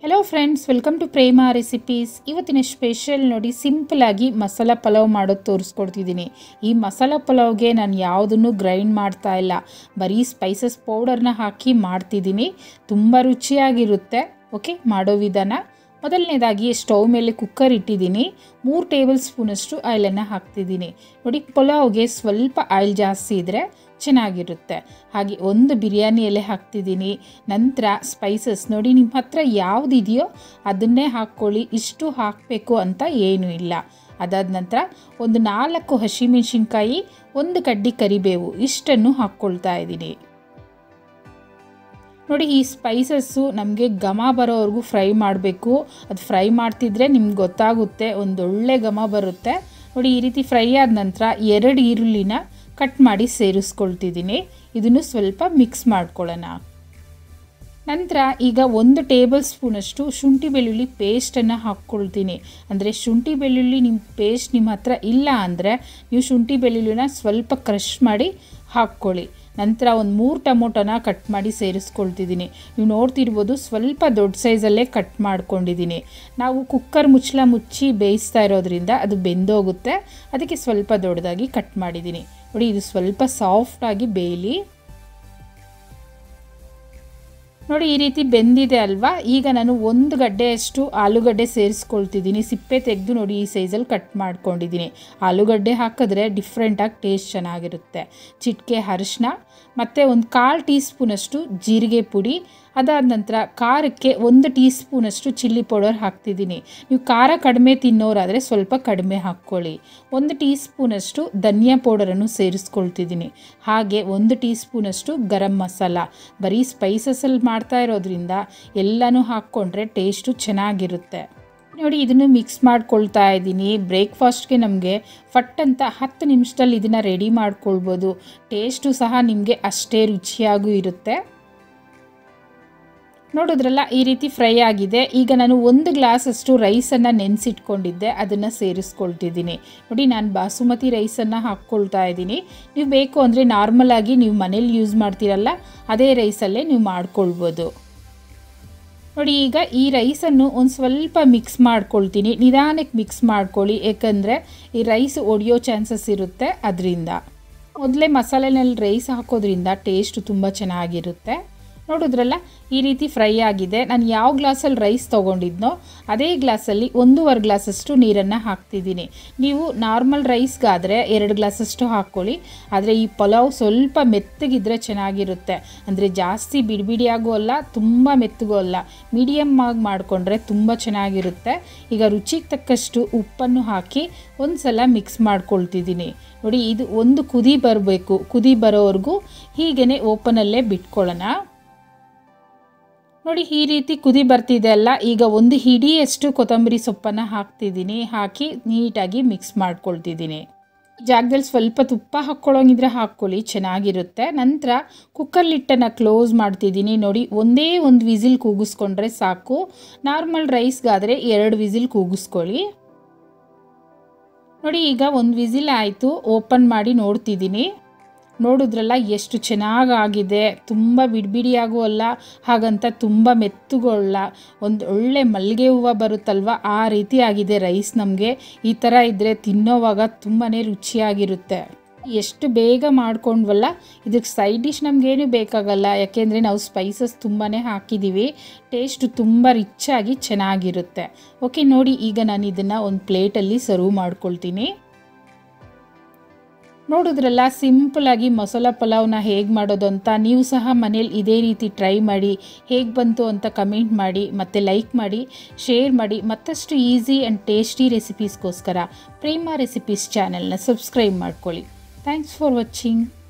hello friends welcome to Prema recipes ಇವತ್ತಿನ special ನೋಡಿ ಸಿಂಪಲಾಗಿ ಮಸಾಲ ಪಲಾವ್ ಮಾಡೋದು ತೋರಿಸ್ಕೊಡ್ತಿದ್ದೀನಿ ಈ ಮಸಾಲ ಪಲಾವ್ಗೆ ನಾನು ಯಾವುದನ್ನು ಗ್ರೈಂಡ್ ಮಾಡ್ತಾ ಇಲ್ಲ ಬರೀ ಸ್ಪೈಸಸ್ ಪೌಡರ್ನ ಹಾಕಿ ಮಾಡ್ತಿದ್ದೀನಿ ತುಂಬ ರುಚಿಯಾಗಿರುತ್ತೆ ಓಕೆ ಮಾಡೋ ವಿಧಾನ ಮೊದಲನೇದಾಗಿ ಸ್ಟವ್ ಮೇಲೆ ಕುಕ್ಕರ್ ಇಟ್ಟಿದ್ದೀನಿ ಮೂರು ಟೇಬಲ್ ಸ್ಪೂನಷ್ಟು ಆಯಿಲನ್ನು ಹಾಕ್ತಿದ್ದೀನಿ ನೋಡಿ ಪಲಾವ್ಗೆ ಸ್ವಲ್ಪ ಆಯಿಲ್ ಜಾಸ್ತಿ ಇದ್ದರೆ ಚೆನ್ನಾಗಿರುತ್ತೆ ಹಾಗೆ ಒಂದು ಬಿರಿಯಾನಿ ಎಲೆ ಹಾಕ್ತಿದ್ದೀನಿ ನಂತರ ಸ್ಪೈಸಸ್ ನೋಡಿ ನಿಮ್ಮ ಹತ್ರ ಯಾವುದಿದೆಯೋ ಅದನ್ನೇ ಹಾಕ್ಕೊಳ್ಳಿ ಇಷ್ಟು ಹಾಕಬೇಕು ಅಂತ ಏನೂ ಇಲ್ಲ ಅದಾದ ನಂತರ ಒಂದು ನಾಲ್ಕು ಹಸಿಮೆಣಸಿನ್ಕಾಯಿ ಒಂದು ಕಡ್ಡಿ ಕರಿಬೇವು ಇಷ್ಟನ್ನು ಹಾಕ್ಕೊಳ್ತಾ ಇದ್ದೀನಿ ನೋಡಿ ಈ ಸ್ಪೈಸಸ್ಸು ನಮಗೆ ಘಮ ಬರೋವರೆಗೂ ಫ್ರೈ ಮಾಡಬೇಕು ಅದು ಫ್ರೈ ಮಾಡ್ತಿದ್ರೆ ನಿಮ್ಗೆ ಗೊತ್ತಾಗುತ್ತೆ ಒಂದೊಳ್ಳೆ ಘಮ ಬರುತ್ತೆ ನೋಡಿ ಈ ರೀತಿ ಫ್ರೈ ಆದ ನಂತರ ಎರಡು ಈರುಳ್ಳಿನ ಕಟ್ ಮಾಡಿ ಸೇರಿಸ್ಕೊಳ್ತಿದ್ದೀನಿ ಇದನ್ನು ಸ್ವಲ್ಪ ಮಿಕ್ಸ್ ಮಾಡ್ಕೊಳ್ಳೋಣ ನಂತರ ಈಗ ಒಂದು ಟೇಬಲ್ ಸ್ಪೂನಷ್ಟು ಶುಂಠಿ ಬೆಳ್ಳುಳ್ಳಿ ಪೇಸ್ಟನ್ನು ಹಾಕ್ಕೊಳ್ತೀನಿ ಅಂದರೆ ಶುಂಠಿ ಬೆಳ್ಳುಳ್ಳಿ ನಿಮ್ಮ ಪೇಸ್ಟ್ ನಿಮ್ಮ ಹತ್ರ ಇಲ್ಲ ಅಂದರೆ ನೀವು ಶುಂಠಿ ಬೆಳ್ಳುಳ್ಳಿನ ಸ್ವಲ್ಪ ಕ್ರಷ್ ಮಾಡಿ ಹಾಕ್ಕೊಳ್ಳಿ ನಂತರ ಒಂದು ಮೂರು ಟೊಮೊಟೊನ ಕಟ್ ಮಾಡಿ ಸೇರಿಸ್ಕೊಳ್ತಿದ್ದೀನಿ ನೀವು ನೋಡ್ತಿರ್ಬೋದು ಸ್ವಲ್ಪ ದೊಡ್ಡ ಸೈಜಲ್ಲೇ ಕಟ್ ಮಾಡ್ಕೊಂಡಿದ್ದೀನಿ ನಾವು ಕುಕ್ಕರ್ ಮುಚ್ಚಳ ಮುಚ್ಚಿ ಬೇಯಿಸ್ತಾ ಇರೋದ್ರಿಂದ ಅದು ಬೆಂದೋಗುತ್ತೆ ಅದಕ್ಕೆ ಸ್ವಲ್ಪ ದೊಡ್ಡದಾಗಿ ಕಟ್ ಮಾಡಿದ್ದೀನಿ ನೋಡಿ ಇದು ಸ್ವಲ್ಪ ಸಾಫ್ಟಾಗಿ ಬೇಯಲಿ ನೋಡಿ ಈ ರೀತಿ ಬೆಂದಿದೆ ಅಲ್ವಾ ಈಗ ನಾನು ಒಂದು ಗಡ್ಡೆಯಷ್ಟು ಆಲೂಗಡ್ಡೆ ಸೇರಿಸ್ಕೊಳ್ತಿದ್ದೀನಿ ಸಿಪ್ಪೆ ತೆಗೆದು ನೋಡಿ ಈ ಸೈಜಲ್ಲಿ ಕಟ್ ಮಾಡ್ಕೊಂಡಿದ್ದೀನಿ ಆಲೂಗಡ್ಡೆ ಹಾಕಿದ್ರೆ ಡಿಫ್ರೆಂಟಾಗಿ ಟೇಸ್ಟ್ ಚೆನ್ನಾಗಿರುತ್ತೆ ಚಿಟಿಕೆ ಅರಿಶಿನ ಮತ್ತು ಒಂದು ಕಾಲು ಟೀ ಸ್ಪೂನಷ್ಟು ಜೀರಿಗೆ ಪುಡಿ ಅದಾದ ನಂತರ ಖಾರಕ್ಕೆ ಒಂದು ಟೀ ಸ್ಪೂನಷ್ಟು ಚಿಲ್ಲಿ ಪೌಡರ್ ಹಾಕ್ತಿದ್ದೀನಿ ನೀವು ಖಾರ ಕಡಿಮೆ ತಿನ್ನೋರಾದರೆ ಸ್ವಲ್ಪ ಕಡಿಮೆ ಹಾಕ್ಕೊಳ್ಳಿ ಒಂದು ಟೀ ಸ್ಪೂನಷ್ಟು ಧನಿಯಾ ಪೌಡರನ್ನು ಸೇರಿಸ್ಕೊಳ್ತಿದ್ದೀನಿ ಹಾಗೆ ಒಂದು ಟೀ ಸ್ಪೂನಷ್ಟು ಗರಂ ಮಸಾಲ ಬರೀ ಸ್ಪೈಸಸಲ್ಲಿ ಮಾಡ್ತಾ ಇರೋದ್ರಿಂದ ಎಲ್ಲನೂ ಹಾಕ್ಕೊಂಡ್ರೆ ಟೇಸ್ಟು ಚೆನ್ನಾಗಿರುತ್ತೆ ನೋಡಿ ಇದನ್ನು ಮಿಕ್ಸ್ ಮಾಡ್ಕೊಳ್ತಾ ಇದ್ದೀನಿ ಬ್ರೇಕ್ಫಾಸ್ಟ್ಗೆ ನಮಗೆ ಫಟ್ ಅಂತ ಹತ್ತು ನಿಮಿಷದಲ್ಲಿ ಇದನ್ನು ರೆಡಿ ಮಾಡ್ಕೊಳ್ಬೋದು ಟೇಸ್ಟು ಸಹ ನಿಮಗೆ ಅಷ್ಟೇ ರುಚಿಯಾಗೂ ಇರುತ್ತೆ ನೋಡಿದ್ರಲ್ಲ ಈ ರೀತಿ ಫ್ರೈ ಆಗಿದೆ ಈಗ ನಾನು ಒಂದು ಗ್ಲಾಸಷ್ಟು ರೈಸನ್ನು ನೆನೆಸಿಟ್ಕೊಂಡಿದ್ದೆ ಅದನ್ನು ಸೇರಿಸ್ಕೊಳ್ತಿದ್ದೀನಿ ನೋಡಿ ನಾನು ಬಾಸುಮತಿ ರೈಸನ್ನು ಹಾಕ್ಕೊಳ್ತಾ ಇದ್ದೀನಿ ನೀವು ಬೇಕು ಅಂದರೆ ನಾರ್ಮಲಾಗಿ ನೀವು ಮನೇಲಿ ಯೂಸ್ ಮಾಡ್ತೀರಲ್ಲ ಅದೇ ರೈಸಲ್ಲೇ ನೀವು ಮಾಡ್ಕೊಳ್ಬೋದು ನೋಡಿ ಈಗ ಈ ರೈಸನ್ನು ಒಂದು ಸ್ವಲ್ಪ ಮಿಕ್ಸ್ ಮಾಡ್ಕೊಳ್ತೀನಿ ನಿಧಾನಕ್ಕೆ ಮಿಕ್ಸ್ ಮಾಡ್ಕೊಳ್ಳಿ ಏಕೆಂದರೆ ಈ ರೈಸ್ ಒಡೆಯೋ ಚಾನ್ಸಸ್ ಇರುತ್ತೆ ಅದರಿಂದ ಮೊದಲೇ ಮಸಾಲೆನಲ್ಲಿ ರೈಸ್ ಹಾಕೋದ್ರಿಂದ ಟೇಸ್ಟ್ ತುಂಬ ಚೆನ್ನಾಗಿರುತ್ತೆ ನೋಡಿದ್ರಲ್ಲ ಈ ರೀತಿ ಫ್ರೈ ಆಗಿದೆ ನಾನು ಯಾವ ಗ್ಲಾಸಲ್ಲಿ ರೈಸ್ ತೊಗೊಂಡಿದ್ನೋ ಅದೇ ಗ್ಲಾಸಲ್ಲಿ ಒಂದೂವರೆ ಗ್ಲಾಸಷ್ಟು ನೀರನ್ನು ಹಾಕ್ತಿದ್ದೀನಿ ನೀವು ನಾರ್ಮಲ್ ರೈಸ್ಗಾದರೆ ಎರಡು ಗ್ಲಾಸಷ್ಟು ಹಾಕ್ಕೊಳ್ಳಿ ಆದರೆ ಈ ಪಲಾವ್ ಸ್ವಲ್ಪ ಮೆತ್ತಗಿದ್ರೆ ಚೆನ್ನಾಗಿರುತ್ತೆ ಅಂದರೆ ಜಾಸ್ತಿ ಬಿಡಿಬಿಡಿಯಾಗೂ ಅಲ್ಲ ತುಂಬ ಮೆತ್ತಗೂ ಅಲ್ಲ ಮೀಡಿಯಮ್ ಆಗಿ ಮಾಡಿಕೊಂಡ್ರೆ ತುಂಬ ಚೆನ್ನಾಗಿರುತ್ತೆ ಈಗ ರುಚಿಗೆ ತಕ್ಕಷ್ಟು ಉಪ್ಪನ್ನು ಹಾಕಿ ಒಂದು ಸಲ ಮಿಕ್ಸ್ ಮಾಡ್ಕೊಳ್ತಿದ್ದೀನಿ ನೋಡಿ ಇದು ಒಂದು ಕುದಿ ಬರಬೇಕು ಕುದಿ ಬರೋವರೆಗೂ ಹೀಗೇ ಓಪನಲ್ಲೇ ಬಿಟ್ಕೊಳ್ಳೋಣ ನೋಡಿ ಈ ರೀತಿ ಕುದಿ ಬರ್ತಿದೆ ಅಲ್ಲ ಈಗ ಒಂದು ಹಿಡಿಯಷ್ಟು ಕೊತ್ತಂಬರಿ ಸೊಪ್ಪನ್ನು ಹಾಕ್ತಿದ್ದೀನಿ ಹಾಕಿ ನೀಟಾಗಿ ಮಿಕ್ಸ್ ಮಾಡ್ಕೊಳ್ತಿದ್ದೀನಿ ಜಾಗದಲ್ಲಿ ಸ್ವಲ್ಪ ತುಪ್ಪ ಹಾಕ್ಕೊಳ್ಳೋಂಗಿದ್ರೆ ಹಾಕ್ಕೊಳ್ಳಿ ಚೆನ್ನಾಗಿರುತ್ತೆ ನಂತರ ಕುಕ್ಕರ್ ಲಿಟ್ಟನ್ನು ಕ್ಲೋಸ್ ಮಾಡ್ತಿದ್ದೀನಿ ನೋಡಿ ಒಂದೇ ಒಂದು ವಿಸಿಲ್ ಕೂಗಿಸ್ಕೊಂಡ್ರೆ ಸಾಕು ನಾರ್ಮಲ್ ರೈಸ್ಗಾದರೆ ಎರಡು ವಿಸಿಲ್ ಕೂಗಿಸ್ಕೊಳ್ಳಿ ನೋಡಿ ಈಗ ಒಂದು ವಿಸಿಲ್ ಆಯಿತು ಓಪನ್ ಮಾಡಿ ನೋಡ್ತಿದ್ದೀನಿ ನೋಡಿದ್ರಲ್ಲ ಎಷ್ಟು ಚೆನ್ನಾಗಾಗಿದೆ ತುಂಬ ಬಿಡಿಬಿಡಿಯಾಗೂ ಅಲ್ಲ ಹಾಗಂತ ತುಂಬ ಮೆತ್ತಗೂ ಅಲ್ಲ ಒಂದು ಒಳ್ಳೆ ಮಲ್ಲಿಗೆ ಹೂವು ಬರುತ್ತಲ್ವ ಆ ರೀತಿ ಆಗಿದೆ ರೈಸ್ ನಮಗೆ ಈ ಥರ ಇದ್ದರೆ ತಿನ್ನೋವಾಗ ತುಂಬಾ ರುಚಿಯಾಗಿರುತ್ತೆ ಎಷ್ಟು ಬೇಗ ಮಾಡ್ಕೊಂಡ್ವಲ್ಲ ಇದಕ್ಕೆ ಸೈಡ್ ಡಿಶ್ ನಮಗೇನು ಬೇಕಾಗಲ್ಲ ಯಾಕೆಂದರೆ ನಾವು ಸ್ಪೈಸಸ್ ತುಂಬಾ ಹಾಕಿದ್ದೀವಿ ಟೇಸ್ಟ್ ತುಂಬ ರಿಚ್ಚಾಗಿ ಚೆನ್ನಾಗಿರುತ್ತೆ ಓಕೆ ನೋಡಿ ಈಗ ನಾನು ಇದನ್ನು ಒಂದು ಪ್ಲೇಟಲ್ಲಿ ಸರ್ವ್ ಮಾಡ್ಕೊಳ್ತೀನಿ ನೋಡಿದ್ರಲ್ಲ ಸಿಂಪಲಾಗಿ ಮಸಾಲ ಪಲಾವ್ನ ಹೇಗೆ ಮಾಡೋದು ಅಂತ ನೀವು ಸಹ ಮನೇಲಿ ಇದೇ ರೀತಿ ಟ್ರೈ ಮಾಡಿ ಹೇಗೆ ಬಂತು ಅಂತ ಕಮೆಂಟ್ ಮಾಡಿ ಮತ್ತು ಲೈಕ್ ಮಾಡಿ ಶೇರ್ ಮಾಡಿ ಮತ್ತಷ್ಟು ಈಸಿ ಆ್ಯಂಡ್ ಟೇಸ್ಟಿ ರೆಸಿಪೀಸ್ಗೋಸ್ಕರ ಪ್ರೇಮ ರೆಸಿಪೀಸ್ ಚಾನೆಲ್ನ ಸಬ್ಸ್ಕ್ರೈಬ್ ಮಾಡ್ಕೊಳ್ಳಿ ಥ್ಯಾಂಕ್ಸ್ ಫಾರ್ ವಾಚಿಂಗ್